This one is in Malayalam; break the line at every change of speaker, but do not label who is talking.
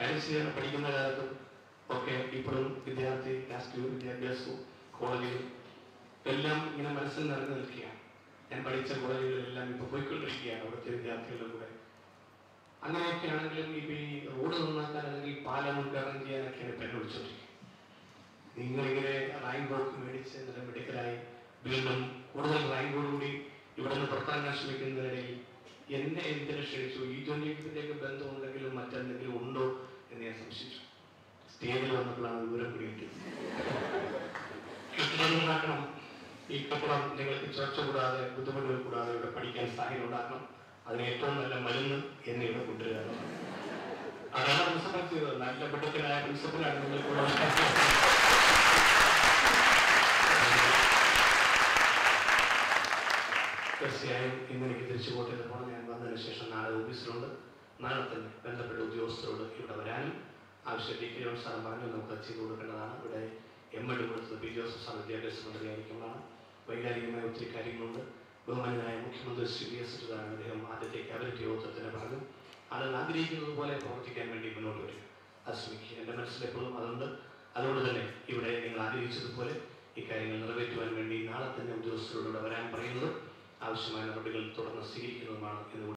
കാര്യം ചെയ്യാൻ പഠിക്കുന്ന കാലത്തും ഒക്കെ ഇപ്പോഴും വിദ്യാർത്ഥി രാഷ്ട്രീയ വിദ്യാഭ്യാസവും കോളേജിലും എല്ലാം ഇങ്ങനെ മനസ്സിൽ നിറഞ്ഞു നിൽക്കുകയാണ് ഞാൻ പഠിച്ച കോളേജുകളിലെല്ലാം ഇപ്പോൾ പോയിക്കൊണ്ടിരിക്കുകയാണ് അവിടുത്തെ വിദ്യാർത്ഥികളുടെ കൂടെ അങ്ങനെയൊക്കെ ആണെങ്കിലും ഇപ്പൊ ഈ റോഡ് നന്നാക്കാൻ അല്ലെങ്കിൽ പാലം ഉദ്ഘാടനം ചെയ്യാനൊക്കെയാണ് ഇപ്പൊ എന്നെ വിളിച്ചോണ്ടിരിക്കുന്നത് നിങ്ങളിങ്ങനെ റാങ്കോക്ക് മേടിച്ച് നല്ല മെഡിക്കലായി വീണ്ടും കൂടുതൽ റാങ്കോടുകൂടി ഇവിടെ നിന്ന് പുറത്താക്കാൻ ശ്രമിക്കുന്നതിനിടയിൽ എന്നെ എന്തിനു ക്ഷണിച്ചു ഈ ജോലിയൊക്കെ ബന്ധമുണ്ടെങ്കിലും മറ്റെന്തെങ്കിലും ഉണ്ടോ എന്ന് ഞാൻ സംശയിച്ചു സ്റ്റേജിൽ വന്നപ്പോഴാണ് വിവരം പിടികിട്ടി കെട്ടിടം ഉണ്ടാക്കണം ഈ കെട്ടിടം നിങ്ങൾക്ക് ചർച്ച കൂടാതെ ബുദ്ധിമുട്ടുകൾ കൂടാതെ ഇവിടെ പഠിക്കാൻ സാഹചര്യം ഉണ്ടാക്കണം അതിന് ഏറ്റവും നല്ല മരുന്ന് എന്നെ ഇവിടെ കൊണ്ടുവരിക എന്നുള്ളതാണ്. അതാണ് പ്രിൻസിപ്പൽ ചെയ്തത് നല്ല മിടുക്കനായ പ്രിൻസിപ്പലാണ് നിങ്ങൾ കൂടെ തീർച്ചയായും ഇന്ന് എനിക്ക് തിരിച്ചു കോട്ടയത്ത് പോകണം ഞാൻ വന്നതിന് ശേഷം നാളെ ഓഫീസിലുണ്ട് നാളെ തന്നെ ബന്ധപ്പെട്ട ഉദ്യോഗസ്ഥരോട് ഇവിടെ വരാനും ആവശ്യം ഡി കെ സാർ പറഞ്ഞു നമുക്ക് ചെയ്തു കൊടുക്കേണ്ടതാണ് ഇവിടെ എം എഡ് കൊടുത്തത് പി ജോസഫ് സാർ വിദ്യാഭ്യാസ മന്ത്രിയായിരിക്കുമ്പോഴാണ് വൈകാരികമായ ഒത്തിരി കാര്യങ്ങളുണ്ട് ബഹുമാനായ മുഖ്യമന്ത്രി ശ്രീ വി എസ് സുധാകരൻ അദ്ദേഹം ആദ്യത്തെ ക്യാബിനറ്റ് യോഗത്തിൽ പറഞ്ഞു ആളുകൾ ആഗ്രഹിക്കുന്നത് പോലെ പ്രവർത്തിക്കാൻ വേണ്ടി മുന്നോട്ട് വരിക അത് ശ്രമിക്കുക എൻ്റെ മനസ്സിലെപ്പോഴും അതുണ്ട് അതുകൊണ്ട് തന്നെ ഇവിടെ നിങ്ങൾ ആഗ്രഹിച്ചതുപോലെ ഇക്കാര്യങ്ങൾ നിറവേറ്റുവാൻ വേണ്ടി നാളെ തന്നെ ഉദ്യോഗസ്ഥരോട് ഇവിടെ വരാൻ പറയുന്നതും ആവശ്യമായ നടപടികൾ തുടർന്ന് സ്വീകരിക്കുന്നതുമാണ് എന്ന്